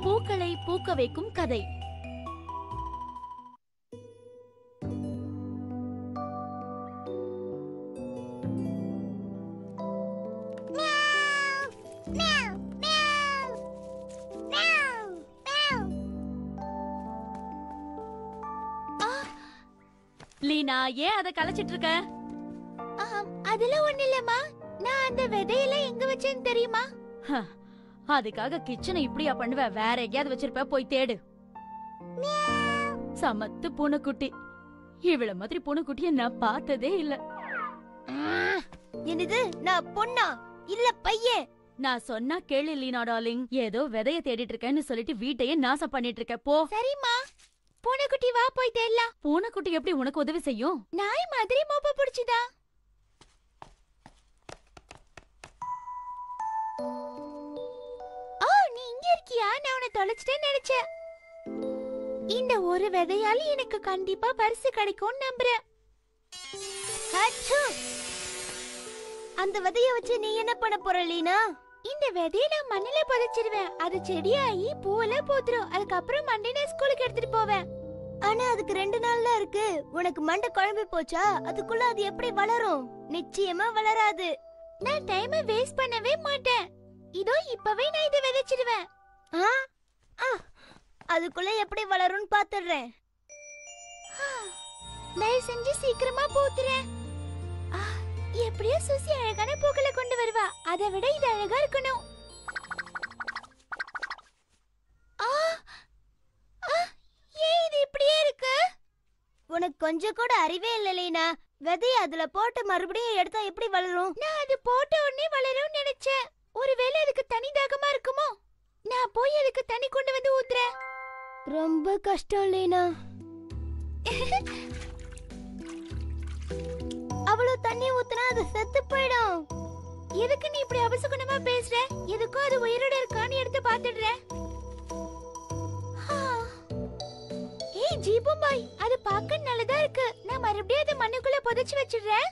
பூக்களை பூக்க வைக்கும் கதை லீனா ஏன் அதை கலைச்சிட்டு இருக்க அதுல ஒண்ணு இல்லம்மா நான் அந்த விதையெல்லாம் எங்க வச்சேன்னு தெரியுமா அதுக்காக கிச்சனை இப்படியா பண்ணுவ வேற எங்கேயாவது வச்சிருப்ப போய் தேடு சமத்து பூனைக்குட்டி இவள மாதிரி பூனைக்குட்டிய நான் பார்த்ததே இல்ல என்னது நான் பொண்ணா இல்ல பையன் நான் சொன்னா கேளு லீனா டார்லிங் ஏதோ விதைய தேடிட்டு இருக்கேன்னு சொல்லிட்டு வீட்டையே நாசம் பண்ணிட்டு இருக்க போ சரிம்மா பூனைக்குட்டி வா போய் தேடலாம் பூனைக்குட்டி எப்படி உனக்கு உதவி செய்யும் நாய் மாதிரி மோப்ப புடிச்சுதா ஓ நீ இங்க இருக்கியா நான் உன்னை தொலைச்சிட்டேன்னு நினைச்சேன் இந்த ஒரு விதையால எனக்கு கண்டிப்பா பரிசு கிடைக்கும்னு நம்புறேன் அச்சோ! அந்த விதைய வச்சு நீ என்ன பண்ண போற லீனா இந்த விதைய நான் மண்ணில புதைச்சிருவேன் அது செடியாகி பூவெல்லாம் பூத்துரும் அதுக்கப்புறம் மண்டே நான் ஸ்கூலுக்கு எடுத்துட்டு போவேன் ஆனா அதுக்கு ரெண்டு நாள் தான் இருக்கு உனக்கு மண்டை குழம்பி போச்சா அதுக்குள்ள அது எப்படி வளரும் நிச்சயமா வளராது நான் டைமை வேஸ்ட் பண்ணவே மாட்டேன் இதோ இப்பவே நான் இதை விதைச்சிடுவேன் அதுக்குள்ள எப்படி வளரும்னு பாத்துடுறேன் தயவு செஞ்சு சீக்கிரமா பூத்துறேன் ஆ, எப்படியோ சுசி அழகான பூக்களை கொண்டு வருவா அதை விட இது அழகா இருக்கணும் ஆ ஆ, ஏன் இது இப்படியே இருக்கு உனக்கு கொஞ்சம் கூட அறிவே இல்ல லீனா விதைய அதுல போட்டு மறுபடியும் எடுத்தா எப்படி வளரும் நான் அது போட்ட உடனே வளரும்னு நினைச்சேன் ஒருவேளை அதுக்கு தனி தாகமா இருக்குமோ நான் போய் அதுக்கு தண்ணி கொண்டு வந்து ஊத்துறேன் ரொம்ப கஷ்டம் லீனா அவ்வளவு தண்ணி ஊத்துனா அது செத்து போயிடும் எதுக்கு நீ இப்படி அபசகுணமா பேசுற எதுக்கும் அது உயிரோட இருக்கான்னு எடுத்து பாத்துடுறேன் ஆ. ஏய் ஜீபு பாய் அது பார்க்க நல்லதா இருக்கு நான் மறுபடியும் அதை மண்ணுக்குள்ள புதைச்சு வச்சிடுறேன்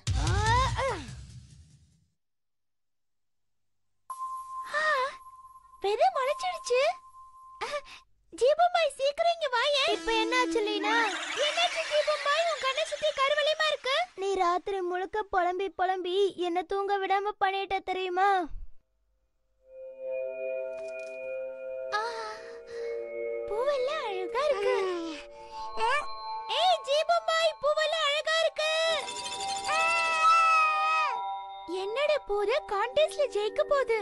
ஆ, விதை முளைச்சிடுச்சு ஜீபம்பாய் சீக்கிரம் இங்க வாயே இப்ப என்னாச்சு லீனா என்னாச்சு ஜீபம்பாய் உன் கண்ணை சுத்தி கருவளையமா இருக்கு நீ ராத்திரி முழுக்க புலம்பி புலம்பி என்ன தூங்க விடாம பண்ணிட்ட தெரியுமா பூவெல்லாம் அழகா இருக்கு ஏய் ஜீபம்பாய் பூவெல்லாம் அழகா இருக்கு என்னோட பூத கான்டெஸ்ட்ல ஜெயிக்க போகுது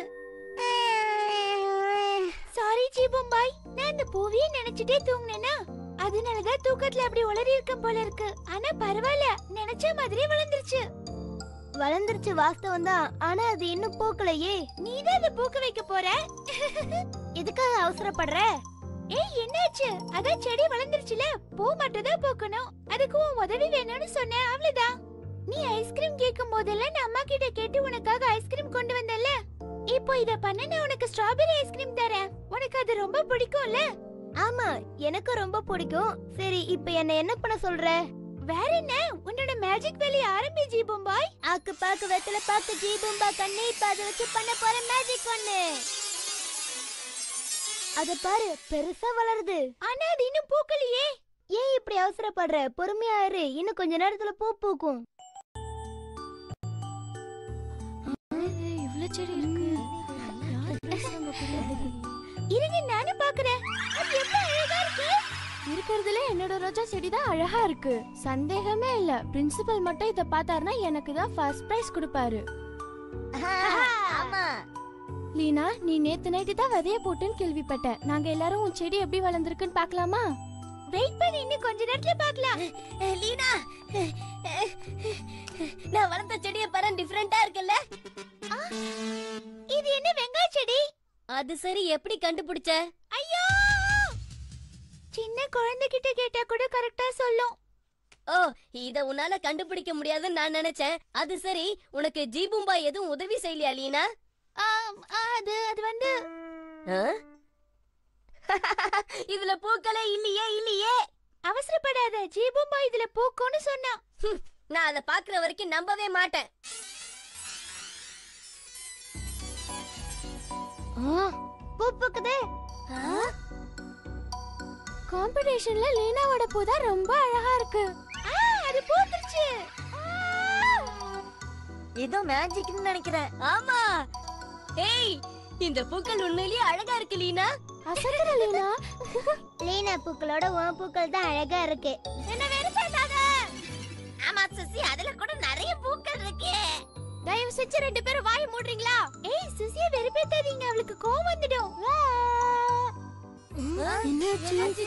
சாரி ஜீபம்பாய் நான் இந்த பூவிய நினைச்சிட்டே தூங்குனேனா அதனாலதான் தூக்கத்துல அப்படி உளறி இருக்கும் போல இருக்கு ஆனா பரவாயில்ல நினைச்ச மாதிரி வளர்ந்துருச்சு வளர்ந்துருச்சு வாஸ்தவம் தான் ஆனா அது இன்னும் பூக்கலையே நீ தான் அதை பூக்க வைக்க போற எதுக்காக அவசரப்படுற ஏய் என்னாச்சு அதான் செடி வளர்ந்துருச்சுல பூ மட்டும் தான் பூக்கணும் அதுக்கு உன் உதவி வேணும்னு சொன்னேன் அவ்வளவுதான் நீ ஐஸ்கிரீம் கேட்கும் போதெல்லாம் நான் அம்மா கிட்ட கேட்டு உனக்காக ஐஸ்கிரீம் கொண்டு வந்தேன்ல இப்போ இத பண்ண நான் உனக்கு ஸ்ட்ராபெரி ஐஸ்கிரீம் தரேன் உனக்கு அது ரொம்ப பிடிக்கும்ல ஆமா எனக்கு ரொம்ப பிடிக்கும் சரி இப்போ என்ன என்ன பண்ண சொல்ற வேற என்ன உன்னோட மேஜிக் வேலைய ஆரம்பி ஜீபும்பாய் ஆக்கு பாக்கு வெத்தல பாக்கு ஜீபும்பா கண்ணே இப்ப அதை வச்சு பண்ண போற மேஜிக் ஒண்ணு அத பாரு பெருசா வளருது ஆனா அது இன்னும் பூக்கலையே ஏன் இப்படி அவசரப்படுற பொறுமையா இரு இன்னும் கொஞ்ச நேரத்துல பூ பூக்கும் இவ்ளோ செடி இருக்கு இருங்க நானும் பாக்குறேன் அது எவ்வளவு அழகா இருக்கு இருக்கிறதுல என்னோட ரோஜா செடி தான் அழகா இருக்கு சந்தேகமே இல்ல பிரின்சிபல் மட்டும் இத பார்த்தாருன்னா எனக்கு தான் ஃபர்ஸ்ட் பிரைஸ் கொடுப்பாரு ஆமா லீனா நீ நேத்து நைட்டு தான் விதைய போட்டுன்னு கேள்விப்பட்டேன் நாங்க எல்லாரும் உன் செடி எப்படி வளர்ந்துருக்குன்னு பார்க்கலாமா வெயிட் பண்ணி இன்னும் கொஞ்ச நேரத்துல பார்க்கலாம் லீனா நான் வளர்த்த செடிய பாரு டிஃபரெண்டா இருக்குல்ல இது என்ன வெங்காய செடி அது சரி எப்படி கண்டுபிடிச்ச ஐயோ சின்ன குழந்தைகிட்ட கேட்டா கூட கரெக்டா சொல்லும் ஓ இத உன்னால கண்டுபிடிக்க முடியாதுன்னு நான் நினைச்சேன் அது சரி உனக்கு ஜீபும்பா எதுவும் உதவி செய்யலையா லீனா அது அது வந்து இதுல பூக்களே இல்லையே இல்லையே அவசரப்படாத ஜீபும்பா இதுல பூக்கும்னு சொன்னா நான் அத பாக்குற வரைக்கும் நம்பவே மாட்டேன் பூ பூக்குது காம்படிஷன்ல லீனாவோட பூ தான் ரொம்ப அழகா இருக்கு அது பூத்துருச்சு ஏதோ மேஜிக்னு நினைக்கிறேன் ஆமா ஏய் இந்த பூக்கள் உண்மையிலேயே அழகா இருக்கு லீனா அசத்துற லீனா லீனா பூக்களோட உன் பூக்கள் தான் அழகா இருக்கு என்ன வெறுப்பேட்டாத ஆமா சுசி அதுல கூட நிறைய பூக்கள் இருக்கு தயவு செஞ்சு ரெண்டு பேரும் வாய மூடுறீங்களா ஏய் சுசிய வெறுப்பேத்தாதீங்க அவளுக்கு கோவம் வந்துடும் என்னாச்சு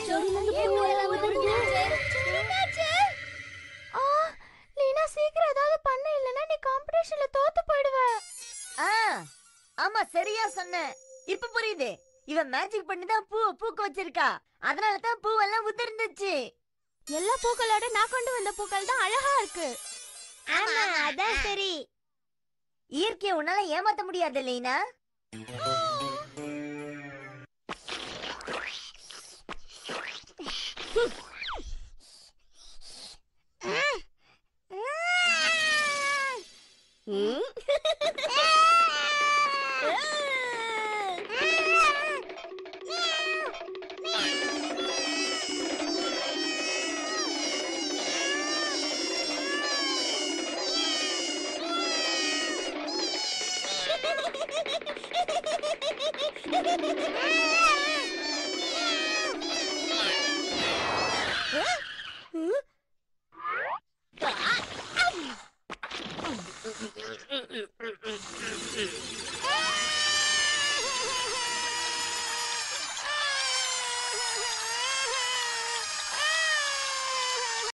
என்னாச்சு? ஆ லீனா சீக்கிரம் ஏதாவது பண்ண இல்லனா நீ காம்படிஷன்ல தோத்து போயிடுவ ஆ ஆமா சரியா சொன்ன இப்ப புரியுது இவன் மேஜிக் பண்ணி தான் பூ பூக்க வச்சிருக்கா அதனால தான் பூவெல்லாம் உதிர்ந்துச்சு எல்லா பூக்களோட நான் கொண்டு வந்த பூக்கள் தான் அழகா இருக்கு ஆமா அதான் சரி இயற்கையை உன்னால ஏமாத்த முடியாது லீனா